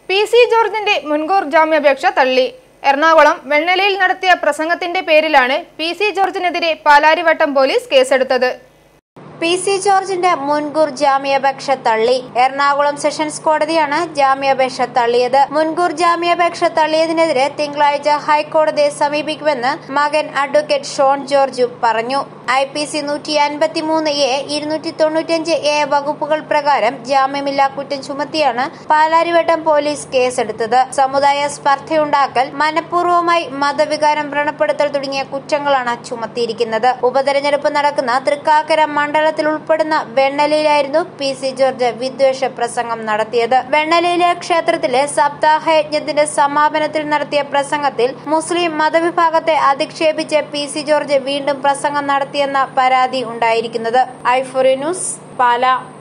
P C ജോർജിന്റെ മുൻകൂർ ജാമ്യാപേക്ഷ തള്ളി എറണാകുളം വെണ്ണലയിൽ നടത്തിയ പ്രസംഗത്തിന്റെ പേരിലാണ് പി സി ജോർജിനെതിരെ പാലാരിവട്ടം പോലീസ് കേസെടുത്തത് പി സി ജോർജിന്റെ മുൻകൂർ ജാമ്യാപേക്ഷ തള്ളി എറണാകുളം സെഷൻസ് കോടതിയാണ് ജാമ്യാപേക്ഷ തള്ളിയത് മുൻകൂർ ജാമ്യാപേക്ഷ തള്ളിയതിനെതിരെ തിങ്കളാഴ്ച ഹൈക്കോടതിയെ സമീപിക്കുമെന്ന് മകൻ അഡ്വക്കേറ്റ് ഷോൺ ജോർജ് പറഞ്ഞു ഐ പി സി നൂറ്റി അൻപത്തി മൂന്ന് എ ഇരുന്നൂറ്റി തൊണ്ണൂറ്റിയഞ്ച് എ വകുപ്പുകൾ പ്രകാരം ജാമ്യമില്ലാ കുറ്റം ചുമത്തിയാണ് പാലാരിവട്ടം പോലീസ് കേസെടുത്തത് സമുദായ സ്പർദ്ധയുണ്ടാക്കൽ മനഃപൂർവ്വമായി മതവികാരം വ്രണപ്പെടുത്തൽ തുടങ്ങിയ കുറ്റങ്ങളാണ് ചുമത്തിയിരിക്കുന്നത് ഉപതെരഞ്ഞെടുപ്പ് നടക്കുന്ന തൃക്കാക്കര മണ്ഡലത്തിൽ ഉൾപ്പെടുന്ന വെണ്ണലയിലായിരുന്നു പി സി ജോർജ് വിദ്വേഷ പ്രസംഗം നടത്തിയത് വെണ്ണലയിലെ ക്ഷേത്രത്തിലെ സപ്താഹയജ്ഞത്തിന്റെ സമാപനത്തിൽ നടത്തിയ പ്രസംഗത്തിൽ മുസ്ലിം മതവിഭാഗത്തെ അധിക്ഷേപിച്ച് പി സി ജോർജ് വീണ്ടും പ്രസംഗം നടത്തിയെന്ന പരാതി ഉണ്ടായിരിക്കുന്നത് ഐഫോറി ന്യൂസ് പാല